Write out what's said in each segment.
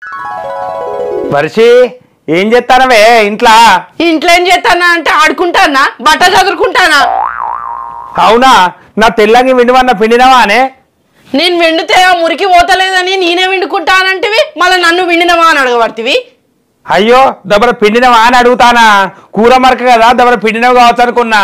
వర్షి ఏం చేస్తానవే ఇంట్లో ఇంట్లో ఏం చేస్తానా అంటే ఆడుకుంటానా బట్ట చదువుకుంటానా అవునా నా తెల్లంగి విండువన్న పిండినవా అనే నేను విండితే ఆ మురికి పోతలేదని నేనే విండుకుంటానంటివి మళ్ళీ నన్ను విండినవా అని అడగబడుతుంది అయ్యో దబ్బర పిండినవా అని అడుగుతానా కూర మరక కదా దబ్బర పిండినవి కావచ్చు అనుకున్నా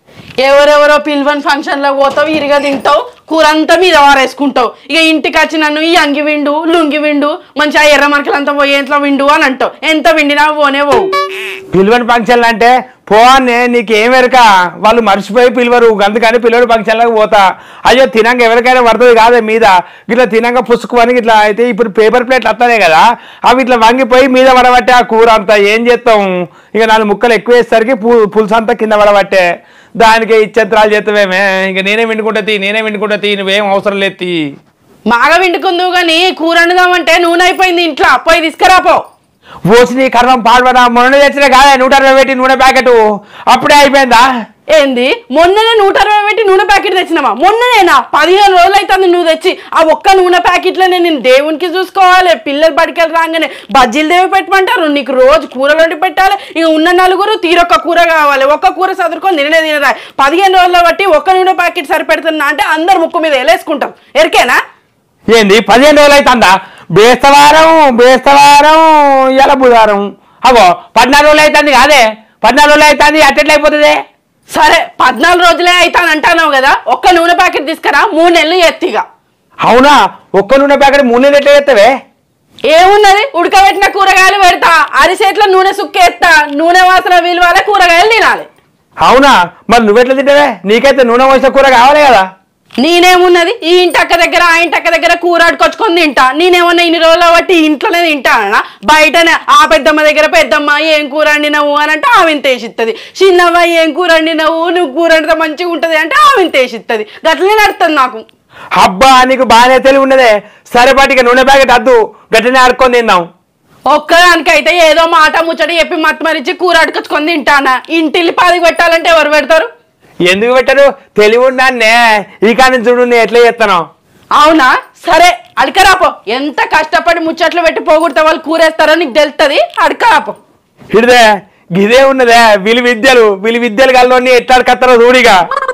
ఎవరెవరో పిల్వన్ ఫంక్షన్ లో పోతావు ఇరిగా తింటావు కూర అంతా మీద వారేసుకుంటావు ఇక ఇంటికి వచ్చి నన్ను ఈ అంగి విండు లుంగి విండు మంచిగా ఎర్ర మరకలంతా పోయేంట్లో విండు అని అంటావు ఎంత విండినా పోనే పోవు పిలువని ఫంక్షన్లు అంటే పోవానే నీకు ఏం ఎరక వాళ్ళు మర్చిపోయి పిలువరు అందుకని పిలువని ఫంక్షన్లకు పోతా అయ్యో తినంగా ఎవరికైనా పడుతుంది కాదే మీద ఇట్లా తినంగా పుసుకుని ఇట్లా అయితే ఇప్పుడు పేపర్ ప్లేట్లు వస్తానే కదా అవి ఇట్లా వంగిపోయి మీద పడబట్టే ఆ కూర అంతా ఏం చేస్తాం ఇక నాలుగు ముక్కలు ఎక్కువ వేసేసరికి పు పులుసు అంతా కింద పడబట్టే దానికి ఇచ్చంత్రాలు చేస్తావేమే ఇక నేనే విండుకుంటా తీ నేనే విండుకుంటా తీ నువ్వేం అవసరం లేదు తీ బాగా విండుకుందువు కానీ కూర వండుదామంటే నూనె అయిపోయింది ఇంట్లో పోయి తీసుకురాపో ఓసి నీ కర్మం పాడబడా మొన్న తెచ్చిన కాదా నూట అరవై పెట్టి నూనె ప్యాకెట్ అప్పుడే అయిపోయిందా ఏంది మొన్ననే నూట అరవై పెట్టి నూనె ప్యాకెట్ తెచ్చినావా మొన్ననేనా పదిహేను రోజులు అవుతుంది నువ్వు తెచ్చి ఆ ఒక్క నూనె ప్యాకెట్లోనే నేను దేవునికి చూసుకోవాలి పిల్లలు బడికెళ్ళి రాగానే బజ్జీలు దేవి పెట్టమంటారు నీకు రోజు కూరలు వండి పెట్టాలి ఇక ఉన్న నలుగురు తీరొక్క కూర కావాలి ఒక్క కూర చదువుకొని తిననే తినరా పదిహేను రోజుల బట్టి ఒక్క నూనె ప్యాకెట్ సరిపెడుతున్నా అంటే అందరు ముక్కు మీద వేలేసుకుంటాం ఎరికేనా ఏంది పదిహేను రోజులు అవుతుందా బేస్తవారం బేస్తవారం ఇలా బుధవారం అగో పద్నాలుగు రోజులు అవుతుంది కాదే పద్నాలుగు రోజులు అవుతుంది అట్టెట్లా అయిపోతుంది సరే పద్నాలుగు రోజులే అవుతాను అంటాను కదా ఒక్క నూనె ప్యాకెట్ తీసుకురా మూడు నెలలు ఎత్తిగా అవునా ఒక్క నూనె ప్యాకెట్ మూడు నెలలు ఎట్లా చేస్తావే ఏమున్నది ఉడకబెట్టిన కూరగాయలు పెడతా అరిసేట్ల నూనె సుక్కేస్తా నూనె వాసన విలువాల కూరగాయలు తినాలి అవునా మరి నువ్వెట్లా తింటావే నీకైతే నూనె పోసిన కూర కావాలి కదా నేనేమున్నది ఈ ఇంటి అక్క దగ్గర ఆ ఇంటి అక్క దగ్గర కూర ఆడుకొచ్చుకొని తింటా నేనేమన్నా ఇన్ని రోజులు బట్టి ఇంట్లోనే తింటానా బయటనే ఆ పెద్దమ్మ దగ్గర పెద్దమ్మ ఏం కూర వండినవు అని అంటే ఆమె తేసిస్తుంది చిన్నమ్మ ఏం కూర వండినవు నువ్వు కూర వండితే మంచిగా ఉంటుంది అంటే ఆమె తేసిస్తుంది గట్లనే నడుస్తుంది నాకు అబ్బా నీకు బాగానే తెలివి ఉన్నదే సరే పాటిక నూనె ప్యాకెట్ వద్దు గట్టినే ఆడుకొని తిందాం ఒక్కదానికైతే ఏదో మాట ముచ్చట చెప్పి మత్తమరిచి కూర అడుకొచ్చుకొని తింటానా ఇంటిల్లి పాదికి పెట్టాలంటే ఎవరు పెడతారు ఎందుకు పెట్టరు తెలివి ఉన్నానే ఈ కాని చూడు నేను ఎట్లా చేస్తాను అవునా సరే అడకరాపో ఎంత కష్టపడి ముచ్చట్లు పెట్టి పోగొడితే వాళ్ళు కూరేస్తారో నీకు తెలుస్తుంది అడకరాపో ఇడిదే గిదే ఉన్నదే విలు విద్యలు విలు విద్యలు కల్లోని ఎట్లా కత్తారో చూడిగా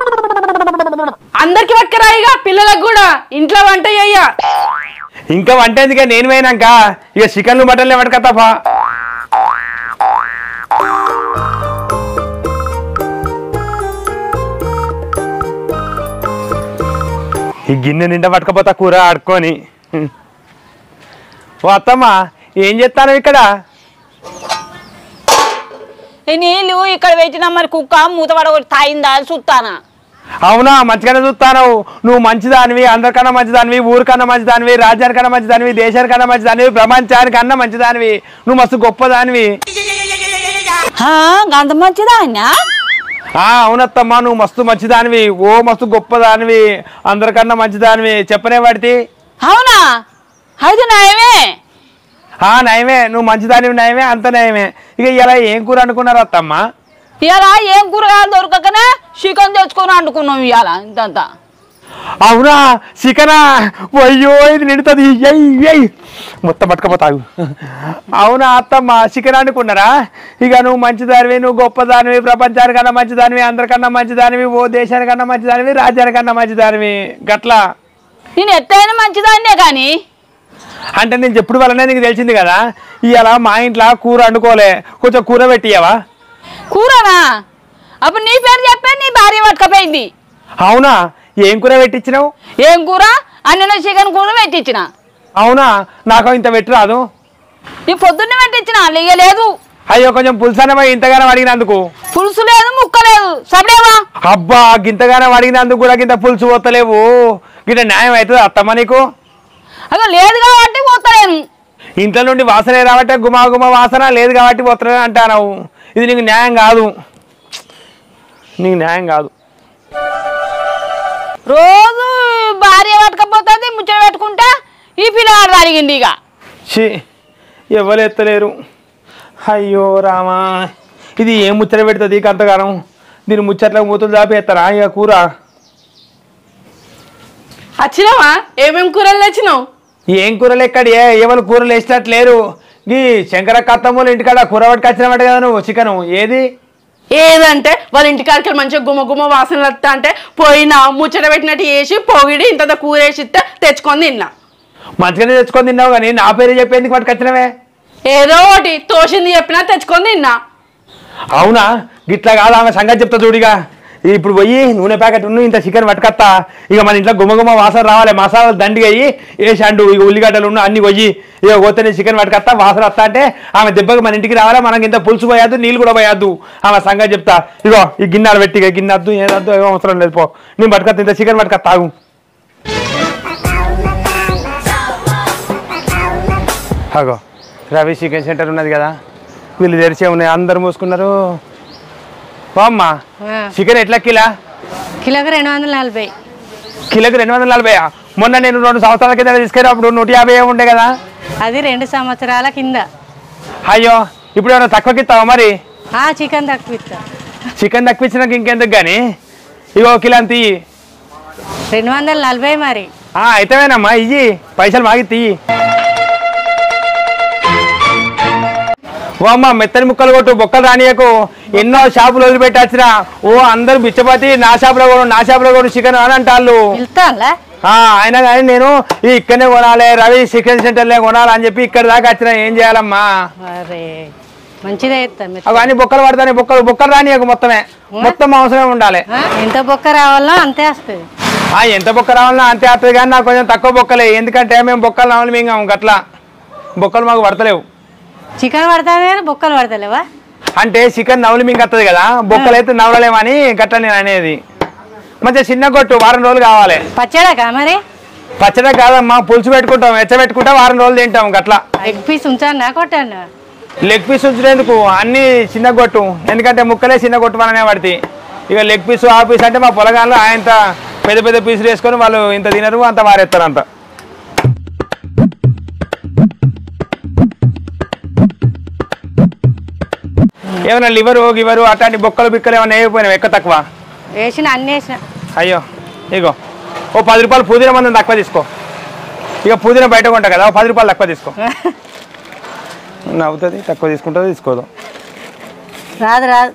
అందరికి పట్టుకురాయిగా పిల్లలకు కూడా ఇంట్లో వంట చెయ్య ఇంకా వంట ఎందుకే నేను పోయినాక ఇక చికెన్లు మటన్లు పట్టుకత్తాపా ఈ గిన్నె నిండా పట్టుకపోతా కూర ఆడుకొని ఓ అత్తమ్మ ఏం చేస్తాను ఇక్కడ ఈ నీళ్ళు ఇక్కడ పెట్టినా మరి కుక్క మూత పడగొట్టి తాయిందా అని చూస్తానా అవునా మంచిగానే చూస్తాను నువ్వు మంచిదానివి అందరికన్నా మంచిదానివి ఊరికన్నా మంచిదానివి రాజ్యానికన్నా మంచిదానివి దేశానికన్నా మంచిదానివి ప్రపంచానికన్నా మంచిదానివి నువ్వు మస్తు గొప్పదానివి హా, గంత మంచిదా అన్న ఆ అవునత్తమ్మా నువ్వు మస్తు మంచిదానివి ఓ మస్తు గొప్పదానివి అందరికన్నా మంచిదానివి చెప్పనే వాడితి అవునా అయితే నయమే ఆ నయమే నువ్వు మంచిదానివి నయమే అంత నయమే ఇక ఇలా ఏం కూర అనుకున్నారు అత్తమ్మ ఇవాళ ఏం కూరగాయలు దొరకకనే చికెన్ తెచ్చుకొని వండుకున్నాం ఇవాళ ఇంతంతా అవునా చికెనా అయ్యో ఇది నిండుతుంది ఎయ్ ఎయ్ మొత్తం పట్టుకపోతావు అవునా అత్తమ్మ చికెన్ అనుకున్నారా ఇక నువ్వు మంచిదానివి నువ్వు గొప్పదానివి ప్రపంచానికన్నా మంచిదానివి అందరికన్నా మంచిదానివి ఓ దేశానికన్నా మంచిదానివి రాజ్యానికన్నా మంచిదానివి గట్లా నేను ఎత్తైనా మంచిదాన్నే కానీ అంటే నేను చెప్పుడు వల్లనే నీకు తెలిసింది కదా ఇవాళ మా ఇంట్లో కూర వండుకోలే కొంచెం కూర పెట్టియవా కూరనా అప్పుడు నీ పేరు చెప్పే నీ భార్య పట్టుకపోయింది అవునా ఏం కూర పెట్టించినావు ఏం కూర అన్న చికెన్ కూర పెట్టించిన అవునా నాకు ఇంత పెట్టరాదు నీ పొద్దున్నే పెట్టించిన ఇక లేదు అయ్యో కొంచెం పులుసనమై ఇంతగానం అడిగినందుకు పులుసు లేదు ముక్క లేదు సపడేవా అబ్బా గింతగానం అడిగినందుకు కూడా గింత పులుసు పోతలేవు గింత న్యాయం అవుతుంది అత్తమ్మ నీకు అక్కడ లేదు కాబట్టి పోతలేను ఇంట్లో నుండి వాసన రాబట్టే గుమా గుమ వాసన లేదు కాబట్టి పోతలేదు అంటాను ఇది నీకు న్యాయం కాదు నీకు న్యాయం కాదు రోజు భార్య పట్టుకపోతుంది ముచ్చట పెట్టుకుంటా ఈ పిల్లగాడు అడిగింది ఇక ఛీ ఎవరు ఎత్తలేరు అయ్యో రామా ఇది ఏం ముచ్చట పెడుతుంది అంతగానం దీని ముచ్చట్లకు మూతులు దాపేస్తారా ఇక కూర వచ్చినావా ఏమేం కూరలు తెచ్చినావు ఏం కూరలు ఎక్కడ ఏ ఎవరు కూరలు వేసినట్టు లేరు ఈ శంకర కత్తమ్మలు ఇంటికాడ కూర పట్టుకొచ్చినమాట కదా నువ్వు చికెన్ ఏది ఏదంటే వాళ్ళ ఇంటికాడికి వెళ్ళి మంచిగా గుమ్మ గుమ్మ వాసనలు వస్తా అంటే పోయినా ముచ్చట పెట్టినట్టు వేసి పొగిడి ఇంత కూర వేసి ఇస్తే తెచ్చుకొని తిన్నా మంచిగానే తెచ్చుకొని తిన్నావు కానీ నా పేరు చెప్పి ఎందుకు పట్టుకొచ్చినవే ఏదో ఒకటి తోసింది చెప్పినా తెచ్చుకొని తిన్నా అవునా గిట్లా కాదు ఆమె సంగతి చెప్తా చూడిగా ఇప్పుడు పోయి నూనె ప్యాకెట్ ఉన్న ఇంత చికెన్ పట్టుకత్తా ఇక మన ఇంట్లో గుమ్మ గుమ్మ వాసన రావాలి మసాలాలు దండిగా అయ్యి వేసాండు ఇక ఉల్లిగడ్డలు ఉన్న అన్ని కొయ్యి ఇక పోతే చికెన్ పట్టుకత్తా వాసన వస్తా అంటే ఆమె దెబ్బకి మన ఇంటికి రావాలి మనకి ఇంత పులుసు పోయద్దు నీళ్ళు కూడా పోయద్దు ఆమె సంగతి చెప్తా ఇగో ఈ గిన్నెలు పెట్టి ఇక గిన్నె వద్దు ఏదద్దు ఏమో అవసరం లేదు పో నేను పట్టుకత్తా ఇంత చికెన్ పట్టుకత్తా ఆగు అగో రవి చికెన్ సెంటర్ ఉన్నది కదా వీళ్ళు తెరిచే ఉన్నాయి అందరు మూసుకున్నారు ఓ అమ్మా చికెన్ ఎట్లా కిలా కిలోకి రెండు వందల నలభై కిలోకి రెండు వందల నలభై మొన్న నేను రెండు సంవత్సరాల కింద తీసుకెళ్ళినప్పుడు నూట యాభై ఉండే కదా అది రెండు సంవత్సరాల కింద అయ్యో ఇప్పుడు ఏమైనా తక్కువకి ఇస్తావా మరి ఆ చికెన్ తక్కువ ఇస్తా చికెన్ తక్కువ ఇచ్చినాక ఇంకెందుకు కానీ ఇగో కిలో అంత ఇయ్యి రెండు వందల నలభై మరి ఆ, అయితేవేనమ్మా ఇయ్యి పైసలు మాగి తీయి ఓ అమ్మ మెత్తని ముక్కలు కొట్టు బొక్కలు రానియకు ఎన్నో షాపులు వదిలిపెట్టొచ్చినా ఓ అందరు బిచ్చపతి నా షాపులో కొను నా షాపులో కొను చికెన్ అని అంటాళ్ళు వెళ్తానులా ఆ, అయినా కానీ నేను ఈ ఇక్కడనే కొనాలి రవి చికెన్ సెంటర్లే కొనాలి అని చెప్పి ఇక్కడ దాకా వచ్చిన ఏం చేయాలమ్మా అరే మంచిదే ఇస్తా మీరు అవి అన్ని బొక్కలు పడతానే బొక్కలు బొక్కలు రానియకు మొత్తమే మొత్తం అవసరమే ఉండాలి ఆ, ఎంత బొక్క రావాలో అంతే వస్తుంది ఆ ఎంత బొక్క రావాలన్నా అంతే వస్తుంది కానీ నాకు కొంచెం తక్కువ బొక్కలే ఎందుకంటే మేము బొక్కలు రావాలి మేము గట్లా బొక్కలు మాకు పడతలేవు చికెన్ పడతానే బొక్కలు పడతలేవా అంటే చికెన్ నవలి మీకు వస్తుంది కదా బొక్కలు అయితే నవలలేమని గట్ల నేను అనేది మంచిగా చిన్న కొట్టు వారం రోజులు కావాలి పచ్చడాకా మరి పచ్చడి కాదమ్మా పులుసు పెట్టుకుంటాం ఎచ్చ పెట్టుకుంటా వారం రోజులు తింటాం గట్లా ఎగ్ పీస్ ఉంచాను కొట్టాను లెగ్ పీస్ ఉంచినందుకు అన్ని చిన్న కొట్టు ఎందుకంటే ముక్కలే చిన్న కొట్టు మననే పడితే ఇక లెగ్ పీస్ ఆ పీస్ అంటే మా పొలగాల్లో ఆయన పెద్ద పెద్ద పీసులు వేసుకొని వాళ్ళు ఇంత తినరు అంత వారేస్తారు అంత ఏమైనా లివరు గివరు అట్లాంటి బొక్కలు బిక్కలు ఏమైనా వేయకపోయినావు ఎక్కువ తక్కువ వేసిన అన్ని వేసిన అయ్యో ఇగో ఓ పది రూపాయలు పుదీనా మందం తక్కువ తీసుకో ఇక పుదీనా బయట కొంటా కదా ఓ పది రూపాయలు తక్కువ తీసుకో నవ్వుతుంది తక్కువ తీసుకుంటుంది తీసుకోదు రాదు రాదు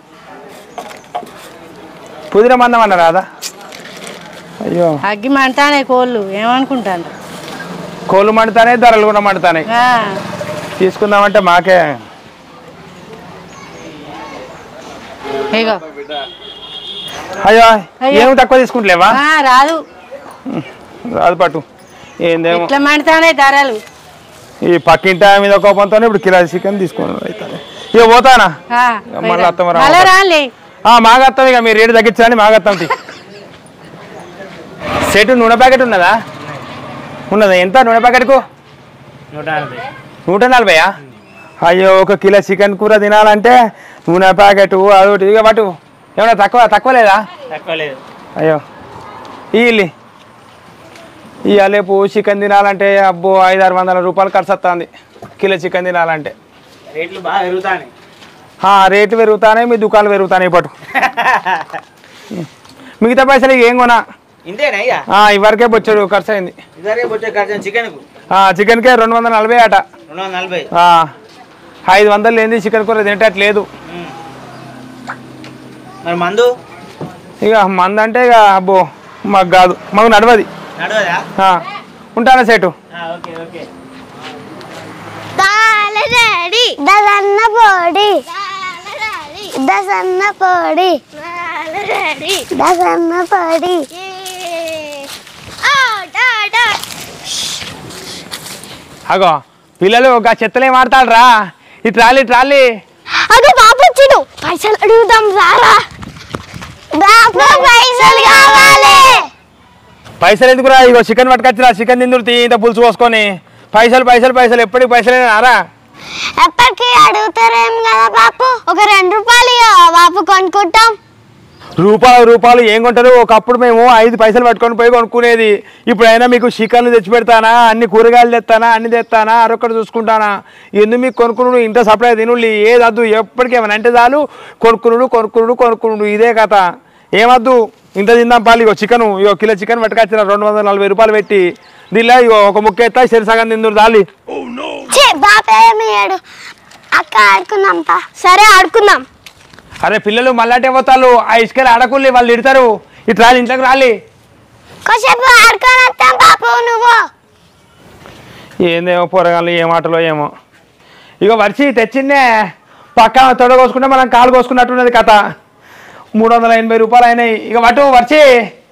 పుదీనా మందం అన్న రాదా అయ్యో అగ్గి మంటానే కోళ్ళు ఏమనుకుంటాను కోళ్ళు మండుతానే ధరలు కూడా మండుతానే ఆ, తీసుకుందామంటే మాకే ఇగో అయ్యో అయ్యో. ఏమి తక్కువ తీసుకుంటలేవా ఆ, రాదు రాదు పట్టు ఏందేమో ఇట్లా మంటానే ధరలు ఈ పక్కింటి ఆమె మీద కోపంతో ఇప్పుడు కిలో చికెన్ తీసుకున్నాను అయితే ఇక పోతానా ఆ, ఇక మళ్ళీ అత్తమ్మ రావాలి. మళ్ళా రాలే ఆ, మాగత్తాం ఇక మీరు రేటు తగ్గించాలని మాగత్తాం తీ సెట్ నూనె ప్యాకెట్ ఉన్నదా ఉన్నదా ఎంత నూనె ప్యాకెట్కు నూట నలభైయా అయ్యో ఒక కిలో చికెన్ కూర తినాలంటే నూనె ప్యాకెట్ అదొకటి ఇక పట్టు ఏమన్నా తక్కువ తక్కువ లేదా తక్కువ లేదు అయ్యో ఇల్లి ఇవాళ రేపు చికెన్ తినాలంటే అబ్బో ఐదు ఆరు వందల రూపాయలు ఖర్చు వస్తుంది కిలో చికెన్ తినాలంటే రేట్లు బాగా పెరుగుతాయి ఆ, రేట్లు పెరుగుతానే మీ దుకాణాలు పెరుగుతాయి పట్టు మిగతా పైసలు ఇక ఏం కొనా ఇంతేనా ఇక ఆ, ఇవరకే బొచ్చాడు ఖర్చు అయింది ఇద్దరే వచ్చే ఖర్చు చికెన్కు ఆ, చికెన్కే రెండు వందల నలభై అట రెండు వందల నలభై ఆ, ఐదు వందలు లేని చికెన్ కూర తినేటట్లేదు ఉమ్. మరి మందు ఇక మంద అంటే ఇక అబ్బో మాకు కాదు మాకు నడవది నడవదా ఆ, ఉంటానా సేటు ఆ, ఓకే ఓకే తాళరెడి దసన్న పొడి దసన్న పొడి దసన్న పొడి అగో పిల్లలు ఒక చెత్తలే మాడతాడ్రా ఈ ట్రాలీ ట్రాలీ అదే బాబు వచ్చిడు పైసలు అడుగుదాం రారా బాబు పైసలు కావాలి పైసలు ఎందుకురా ఇగో చికెన్ పట్టుకొచ్చిరా చికెన్ తిందురు ఇంత పులుసు పోసుకొని పైసలు పైసలు పైసలు ఎప్పటికి పైసలేనారా ఎప్పటికీ అడుగుతారేం కదా బాపు ఒక రెండు రూపాయలు ఇయ్యవా బాపు కొనుక్కుంటాం రూపాయలు రూపాయలు ఏం కొంటారు ఒకప్పుడు మేము ఐదు పైసలు పట్టుకొని పోయి కొనుక్కునేది ఇప్పుడైనా మీకు చికెన్లు తెచ్చి పెడతానా అన్ని కూరగాయలు తెస్తానా అన్ని తెస్తానా అరొక్కటి చూసుకుంటానా ఎందుకు మీకు కొనుక్కునుడు ఇంత సప్లై తినుళ్ళు ఏది వద్దు ఎప్పటికీ ఏమైనా అంటే చాలు కొనుక్కునుడు కొనుక్కునుడు కొనుక్కునుడు ఇదే కథ ఏమద్దు ఇంత తిందాం పాలు ఇగో చికెన్ ఇగో కిలో చికెన్ పట్టుకొచ్చిన రెండు వందల నలభై రూపాయలు పెట్టి దీనిలో ఇగో ఒక ముక్క ఎత్తా సరి సగం తిందురు దాలి ఛీ, బాపే ఏడు అక్క ఆడుకుందాం పా సరే ఆడుకుందాం అరే పిల్లలు మళ్ళాటే పోతారు ఆ ఇసుకలు ఆడకుల్లి వాళ్ళు ఇడతారు ఇటు రాలి ఇంట్లోకి రాలి కాసేపు ఆడుకొని వస్తాం బాపు నువ్వు ఏందేమో పోరగాళ్ళు ఏ మాటలో ఏమో ఇక వర్షి తెచ్చిందే పక్కన తొడ కోసుకుంటే మనం కాలు కోసుకున్నట్టున్నది కథ మూడు వందల ఎనభై రూపాయలు అయినాయి ఇక వటు వర్షి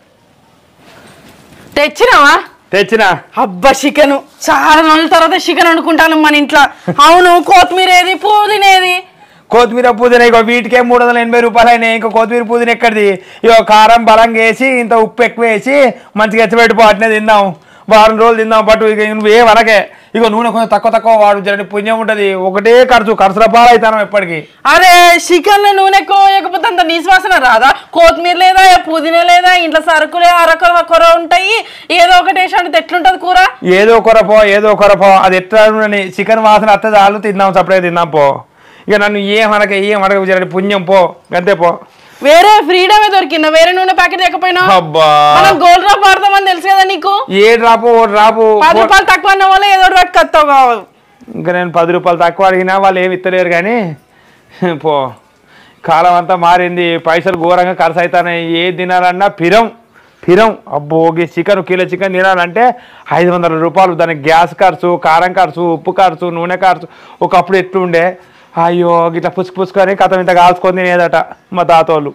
తెచ్చినావా తెచ్చిన అబ్బా చికెన్ చాలా రోజుల తర్వాత చికెన్ వండుకుంటాను మన ఇంట్లో అవును కొత్తిమీర ఏది పుదీనా ఏది కొత్తిమీర పుదీనా ఇక వీటికే మూడు వందల ఎనభై రూపాయలు అయినాయి ఇంకా కొత్తిమీర పుదీనా ఎక్కడిది ఇక కారం బలంగా వేసి ఇంత ఉప్పు ఎక్కువ వేసి మంచిగా ఎచ్చబెట్టిపో అట్నే తిందాం వారం రోజులు తిందాం పట్టు ఇక నువ్వు ఏ వనకే ఇక నూనె కొంచెం తక్కువ తక్కువ వాడు జరని పుణ్యం ఉంటుంది ఒకటే ఖర్చు ఖర్చుల పాలవుతాను ఎప్పటికీ అరే చికెన్ లో నూనె ఎక్కువ వేయకపోతే అంత నీసువాసన రాదా కొత్తిమీర లేదా పుదీనా లేదా ఇంట్లో సరుకులే అరకొర కొర ఉంటాయి ఏదో ఒకటి వేసి అంటే ఎట్లుంటది కూర ఏదో కొరపో ఏదో కొరపో అది ఎట్లా ఉండని చికెన్ వాసన అత్తే చాలు తిందాం సపరేట్ తిందాం పో ఇక నన్ను ఏం అనక ఏం అనక జరని పుణ్యం పో అంతే పో వేరే ఫ్రీడమే దొరికిందా వేరే నూనె ప్యాకెట్ లేకపోయినా అబ్బా మనం గోల్డ్ డ్రాప్ వాడతామని తెలుసు కదా నీకు ఏ డ్రాపు ఓ డ్రాపు పది రూపాయలు తక్కువ అన్న వల్ల ఏదో ఒకటి పట్టుకొస్తావు కావాలి ఇంకా నేను పది రూపాయలు తక్కువ అడిగినా వాళ్ళు ఏమి ఇస్తలేరు కానీ పో కాలం అంతా మారింది పైసలు ఘోరంగా ఖర్చు అవుతున్నాయి ఏ తినాలన్నా పిరం పిరం అబ్బో ఈ చికెన్ కిలో చికెన్ తినాలంటే ఐదు వందల రూపాయలు దానికి గ్యాస్ ఖర్చు కారం ఖర్చు ఉప్పు ఖర్చు నూనె ఖర్చు ఒకప్పుడు ఎట్లుండే అయ్యో గిట్లా పుసుకు పుసుకొని కథం ఇంత కాల్చుకొని తినేదట మా తాతోళ్ళు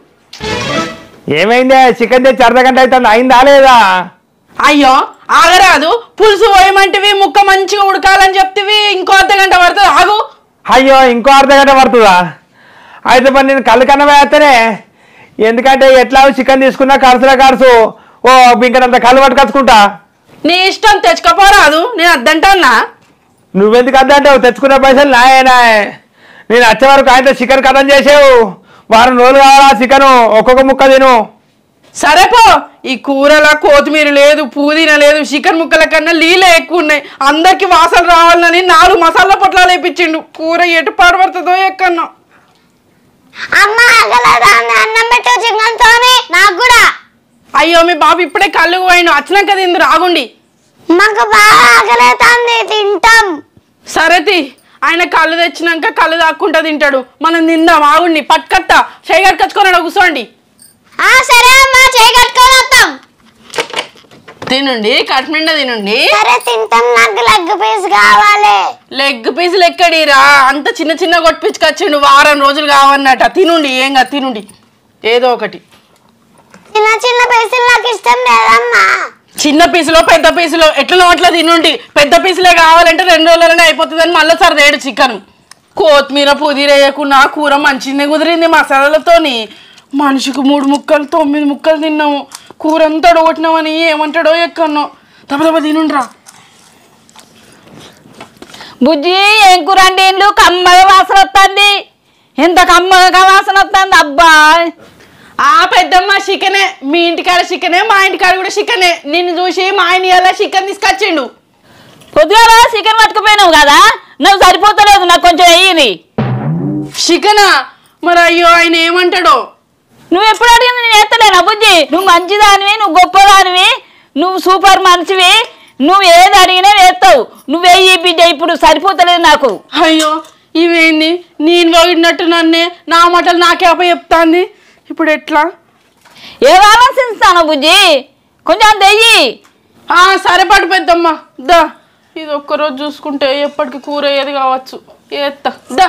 ఏమైందే చికెన్ తెచ్చి అర్ధ గంట అవుతుంది అయిందా లేదా అయ్యో ఆగరాదు పులుసు పోయమంటివి ముక్క మంచిగా ఉడకాలని చెప్తివి ఇంకో అర్ధ గంట పడుతుంది ఆగు అయ్యో ఇంకో అర్ధ గంట పడుతుందా అయితే మరి నేను కళ్ళు కన్న వేస్తేనే ఎందుకంటే ఎట్లా చికెన్ తీసుకున్నా ఖర్చులే ఖర్చు ఓ ఇంకనంత కళ్ళు పట్టుకొచ్చుకుంటా నీ ఇష్టం తెచ్చుకోపోరాదు నేను అద్దంటానా నువ్వెందుకు అద్దంటావు తెచ్చుకున్న పైసలు నాయనా నేను వచ్చే వరకు ఆయనతో చికెన్ కథం చేసావు వారం రోజులు కావాలా చికెన్ ఒక్కొక్క ముక్క తిను సరే పో ఈ కూరల కొత్తిమీర లేదు పుదీనా లేదు చికెన్ ముక్కల కన్నా నీళ్ళే ఎక్కువ ఉన్నాయి అందరికి వాసన రావాలని నాలుగు మసాలా పొట్లాలు వేపించిండు కూర ఎటు పాడబడుతుందో ఎక్కన్నో అమ్మ ఆగలేదాన్ని అన్నం పెట్టు చికెన్ తోని నాకు కూడా అయ్యో మీ బాబు ఇప్పుడే కళ్ళు పోయిండు వచ్చినాక తిందు రాగుండి మాకు బాగా ఆకలేతాంది తింటాం సరేతి ఆయన కళ్ళు తెచ్చినాక కళ్ళు దాక్కుంటా తింటాడు మనం తిందాం ఆగుండి పట్టుకత్తా చేయి కట్టుకొచ్చుకొని కూర్చోండి ఆ సరే అమ్మ చేయి కట్టుకొని వస్తాం తినండి కట్మిండా తినండి సరే తింటాం నాకు లెగ్ పీస్ కావాలి లెగ్ పీసులు ఎక్కడిరా అంత చిన్న చిన్న కొట్టించుకొచ్చిండు వారం రోజులు కావన్నట తినుండి ఏం కాదు తినుండి ఏదో ఒకటి చిన్న చిన్న పీసులు నాకు ఇష్టం లేదమ్మా చిన్న పీసులో పెద్ద పీసులో ఎట్లా అట్లా తినుండి పెద్ద పీసులే కావాలంటే రెండు రోజులనే అయిపోతుందని మళ్ళీ సార్ రేడు చికెన్ కొత్తిమీర పుదీర వేయకుండా కూర మంచిగానే కుదిరింది మసాలాలతోని మనిషికి మూడు ముక్కలు తొమ్మిది ముక్కలు తిన్నాము కూర అంతా కొట్టినామని ఏమంటాడో ఎక్కన్నో దెబ్బ దెబ్బ తినుండ్రా బుజ్జి ఏం కూర అండి ఇల్లు కమ్మగా వాసన వస్తుంది ఇంత కమ్మగా వాసన వస్తుంది అబ్బా ఆ పెద్దమ్మ చికెనే మీ ఇంటికాడ చికెనే మా ఇంటికాడ కూడా చికెనే నిన్ను చూసి మా ఆయన ఇలా చికెన్ తీసుకొచ్చిండు పొద్దుగా చికెన్ పట్టుకుపోయినావు కదా నువ్వు సరిపోతలేదు నాకు కొంచెం వెయ్యి చికెనా మరి అయ్యో ఆయన ఏమంటాడో నువ్వు ఎప్పుడు అడిగినా నేను ఎత్తలేనా బుజ్జి నువ్వు మంచిదానివి నువ్వు గొప్పదానివి నువ్వు సూపర్ మనిషివి నువ్వు ఏది అడిగినా వేస్తావు నువ్వు వెయ్యి బిడ్డ ఇప్పుడు సరిపోతలేదు నాకు అయ్యో ఇవేంది నేను పోయినట్టు నన్నే నా మాటలు నాకే అప్ప చెప్తాంది ఇప్పుడు ఎట్లా ఏ ఆలోచిస్తాను బుజ్జి కొంచెం దెయ్యి ఆ సరే పడు పెద్దమ్మ దా ఇది ఒక్కరోజు చూసుకుంటే ఎప్పటికి కూర ఏది కావచ్చు ఏత్తా దా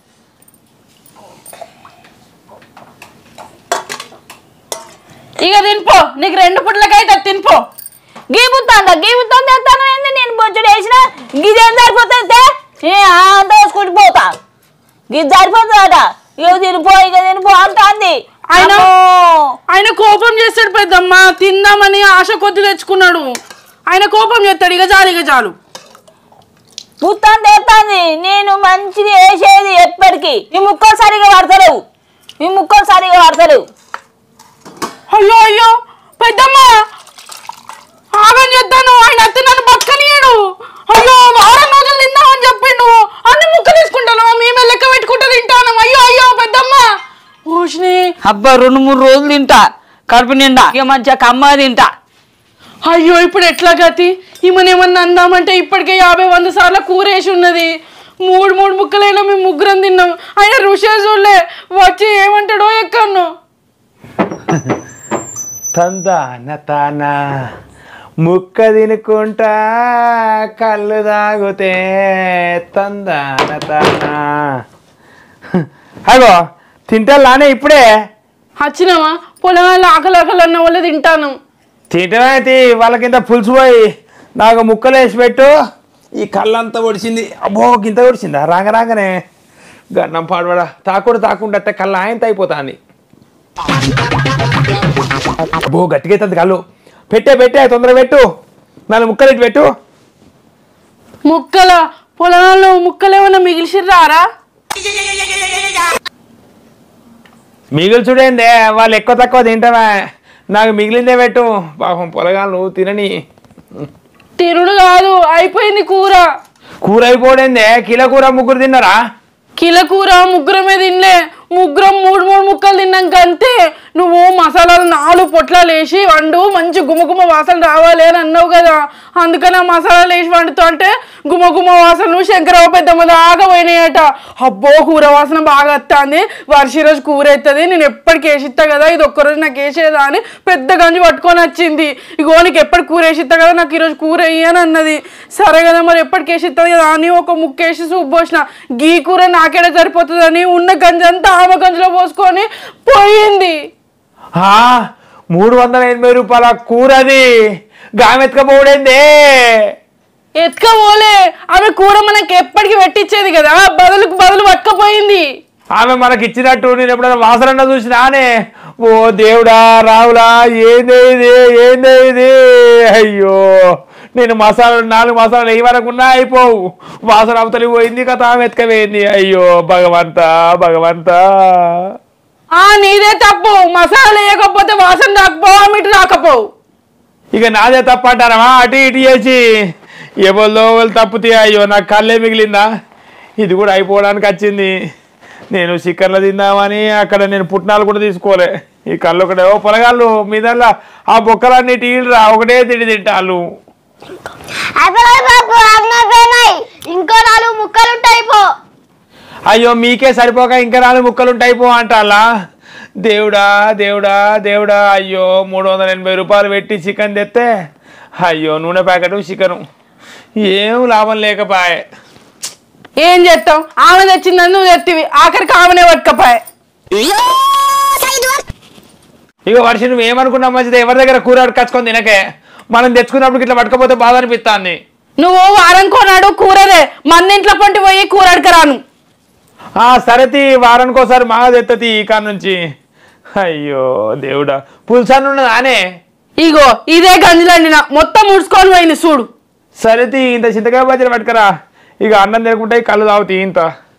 ఇక తినిపో నీకు రెండు పుట్లకైతే తినిపో గీబుతాందా గీబుతాంది ఎత్తాను ఏంది నేను బొచ్చుడు వేసిన గిదేం సరిపోతుంది ఏ అంత వేసుకుంటూ పోతా గిది సరిపోతుందట ఇక తినిపో ఇక తినిపో అంటుంది ఆయన అమ్మో. ఆయన కోపం చేస్తాడు పెద్దమ్మ తిందామని ఆశ కొద్ది తెచ్చుకున్నాడు ఆయన కోపం చేస్తాడు ఇక చాలు ఇక చాలు పుత్తం తెస్తుంది నేను మంచిది వేసేది ఎప్పటికీ ఈ ముక్కలు సరిగా పడతలేవు ఈ ముక్కలు సరిగా పడతలేవు అయ్యో అయ్యో పెద్దమ్మ ఆగం చేద్దాను ఆయన అత్త నన్ను బతకనియడు అయ్యో వారం రోజులు తిందామని చెప్పిండు అన్ని ముక్క తీసుకుంటాను మేమే లెక్క పెట్టుకుంటూ తింటాను అయ్యో అయ్యో పెద్దమ్మ ఓషిని అబ్బా రెండు మూడు రోజులు తింటా కడుపు నిండా ఇక మంచిగా కమ్మ తింటా అయ్యో ఇప్పుడు ఎట్లా గతి ఈమెనేమన్నా అందామంటే ఇప్పటికే యాభై వంద సార్లు కూర వేసి ఉన్నది మూడు మూడు ముక్కలైనా మేము ముగ్గురం తిన్నాం అయినా రుషే చూడలే వచ్చి ఏమంటాడో ఎక్కన్నో తందాన తాన ముక్క తినుకుంటా కళ్ళు తాగుతే తందాన తాన అగో తింటాలానే ఇప్పుడే వచ్చినావా పొలం ఆకలి ఆకలి అన్న వాళ్ళే తింటాను తింటమైతే వాళ్ళకింత పులుసు పోయి నాకు ముక్కలు వేసి పెట్టు ఈ కళ్ళంతా ఒడిచింది అబ్బో గింత ఒడిచిందా రాంగ రాగానే గన్నం పాడబడా తాకుడు తాకుండా అట్ట కళ్ళ ఆయనత అయిపోతాంది అబ్బో గట్టిగా అవుతుంది కళ్ళు పెట్టే పెట్టే తొందర పెట్టు నాలుగు ముక్కలు ఇటు పెట్టు ముక్కల పొలాల్లో ముక్కలు ఏమన్నా మిగిలిసిర్రారా మిగిలి చూడేందే వాళ్ళు ఎక్కువ తక్కువ తింటావా నాకు మిగిలిందే పెట్టు పాపం పొలగాళ్ళు తినని తిరుడు కాదు అయిపోయింది కూర కూర అయిపోయిందే కిలో కూర ముగ్గురు తిన్నారా కిల కూర ముగ్గురమే తినలే ముగ్గురం మూడు మూడు ముక్కలు తిన్నాక అంతే నువ్వు మసాలాలు నాలుగు పొట్లాలు వేసి వండు మంచి గుమగుమ వాసన రావాలి అని అన్నావు కదా అందుకని ఆ మసాలాలు వేసి వండుతా అంటే గుమగుమ వాసనలు శంకరవ పెద్దమ్మ దాకా పోయినాయట అబ్బో కూర వాసన బాగా వస్తుంది వర్షి రోజు కూర అవుతుంది నేను ఎప్పటికి వేసిస్తా కదా ఇది ఒక్కరోజు నాకు వేసేదా అని పెద్ద గంజి పట్టుకొని వచ్చింది ఇగో నీకు ఎప్పటి కూర వేసిస్తా కదా నాకు ఈరోజు కూర వేయి అని అన్నది సరే కదా మరి ఎప్పటికి వేసిస్తుంది కదా అని ఒక ముక్క వేసి సూప్ పోసిన గీ కూర నాకేడ సరిపోతుందని ఉన్న గంజి అంతా ఆమె గంజిలో పోసుకొని పోయింది ఆ, మూడు వందల ఎనభై రూపాయల కూరది గామెత్తుకపోవడేందే ఎత్తుక పోలే ఆమె కూర మనకి ఎప్పటికి పెట్టించేది కదా బదులుకు బదులు పట్టుకపోయింది ఆమె మనకి ఇచ్చినట్టు నేను ఎప్పుడైనా వాసన చూసినానే ఓ దేవుడా రావులా ఏందే ఇది ఏందే ఇది అయ్యో నేను మసాలా నాలుగు మసాలాలు వేయవరకున్నా అయిపోవు వాసన అవతలి పోయింది కథ ఆమె ఎత్తుకపోయింది అయ్యో భగవంతా భగవంతా ఆ నీదే తప్పు మసాలా వేయకపోతే వాసన రాకపోవు ఆమె ఇటు రాకపోవు ఇక నాదే తప్ప అంటారమా అటు ఇటు చేసి ఎవరిలో వాళ్ళు తప్పితే అయ్యో నాకు కళ్ళే మిగిలిందా ఇది కూడా అయిపోవడానికి వచ్చింది నేను చికెన్లు తిందామని అక్కడ నేను పుట్నాలు కూడా తీసుకోలే ఈ కళ్ళు ఒకటే ఓ పొలగాళ్ళు మీద ఆ బొక్కలన్నీ టీలు రా ఒకటే తిండి తింటాళ్ళు అయిపోయి బాబు అన్నపోయినాయి ఇంకో నాలుగు ముక్కలు ఉంటాయి పో అయ్యో మీకే సరిపోక ఇంకా నాలుగు ముక్కలు ఉంటాయి పో అంటాలా దేవుడా దేవుడా దేవుడా అయ్యో మూడు వందల ఎనభై రూపాయలు పెట్టి చికెన్ తెస్తే అయ్యో నూనె ప్యాకెట్ చికెను ఏం లాభం లేకపాయే ఏం చేస్తాం ఆమె తెచ్చిందని నువ్వు తెత్తివి ఆఖరికి ఆమెనే పట్టుకపోయా ఇక వర్షం నువ్వు ఏమనుకున్నావు మంచిది ఎవరి దగ్గర కూర కచ్చుకొని తినకే మనం తెచ్చుకున్నప్పుడు ఇట్లా పట్టుకపోతే బాధ అనిపిస్తాన్ని నువ్వు వారం కొన్నాడు కూరదే మన ఇంట్లో పంటి పోయి కూర అడకరాను ఆ సరతి వారానికి ఒకసారి మాగా తెత్తది ఈ కాడ నుంచి అయ్యో దేవుడా పులుసాన్ని ఉన్నదానే ఇగో ఇదే గంజలండిన మొత్తం ముడుచుకొని పోయింది చూడు సరతి ఇంత చింతకాయ బజ్జీలు పట్టుకరా ఇక అన్నం తినకుంటే కళ్ళు తాగుతాయి ఇంత